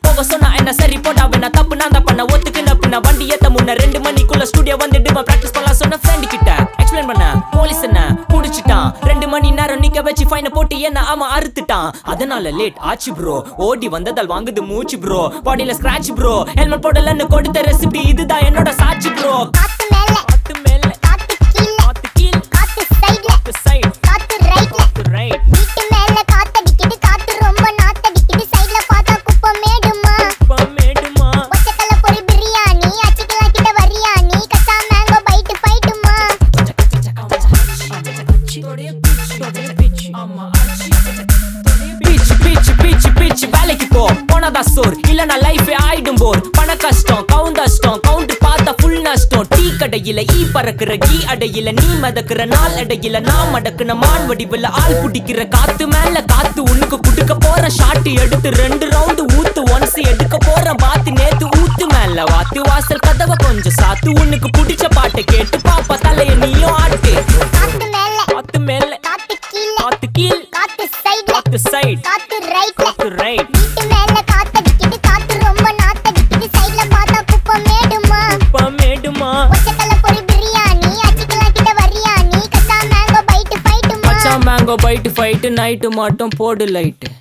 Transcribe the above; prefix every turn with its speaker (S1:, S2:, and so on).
S1: போக சொன்னா என்ன சரி போடா வேணா தப்பு நான் தான் பண்ண ஒத்துக்கு நப்புன வண்டி ஏத்த முன்ன ரெண்டு மணிக்குள்ள ஸ்டுடியோ வந்துட்டு பிராக்டிஸ் பண்ணலாம் சொன்ன ஃப்ரெண்ட் கிட்ட எக்ஸ்பிளைன் பண்ண போலீஸ் என்ன புடிச்சிட்டான் ரெண்டு மணி நேரம் நிக்க வச்சு ஃபைனை போட்டு என்ன அவன் அறுத்துட்டான் அதனால லேட் ஆச்சு ப்ரோ ஓடி வந்ததால் வாங்குது மூச்சு ப்ரோ பாடியில ஸ்கிராட்ச் ப்ரோ ஹெல்மெட் போடலன்னு கொடுத்த ரெசிபி இதுதான் என்னோட சாட்சி ப்ரோ
S2: காத்து மேல
S1: காத்து மேல
S2: காத்து கீழ
S1: காத்து கீழ்
S2: காத்து சைடுல
S1: காத்து சைடு
S2: காத்து ரைட்ல
S1: காத்து ரைட்
S2: வீட்டு மேல காத்தடிக்குது காத்து ரொம்ப நாத்தடிக்குது சைடுல பார்த்தா குப்பை மேடுமா
S1: மேடுமா
S2: ஒச்சக்கல்ல பொரி பிரியாணி அச்சிக்கலாம் கிட்ட வரியாணி கச்சா மேங்கோ பைட்டு ஃபைட்டுமா
S1: பீச் பீச் பீச் பீச் வேலைக்கு போ போனதா சோர் இல்லனா லைஃபே ஆயிடும் போர் பண கஷ்டம் கவுண்டஷ்டம் கவுண்டர் பார்த்தா ஃபுல் நஷ்டம் டீ கடையில ஈ பறக்குற கீ அடையில நீ மதக்குற நாள் அடையில நான் மடக்குன மான் வடிவுல ஆள் புடிக்கிற காத்து மேல காத்து உனக்கு குடுக்க போற ஷாட் எடுத்து ரெண்டு ரவுண்டு ஊத்து ஒன்ஸ் எடுக்க போற பாத்து நேத்து ஊத்து மேல வாத்து வாசல் கதவை கொஞ்சம் சாத்து உனக்கு பிடிச்ச பாட்டை கேட்டு பாப்பா தலைய நீயும் ஆட்டு
S2: காத்து மேல
S1: காத்து மேல
S2: காத்து கீழ
S1: காத்து கீழ்
S2: காத்து சைடுல
S1: காத்து சைடு
S2: காத்து ரைட்ல
S1: காத்து ரைட்
S2: வீட்டு மேல காத்தடிக்குது காத்து ரொம்ப நாத்தடிக்குது சைடுல பார்த்தா குப்பை மேடுமா
S1: மேடுமா
S2: ஒச்சக்கல்ல பொரி பிரியாணி அச்சிக்கலாம் கிட்ட வரியாணி கச்சா மேங்கோ பைட்டு ஃபைட்டுமா
S1: மச்சான் மேங்கோ பைட்டு ஃபைட்டு நைட்டு மட்டும் போடு லைட்டு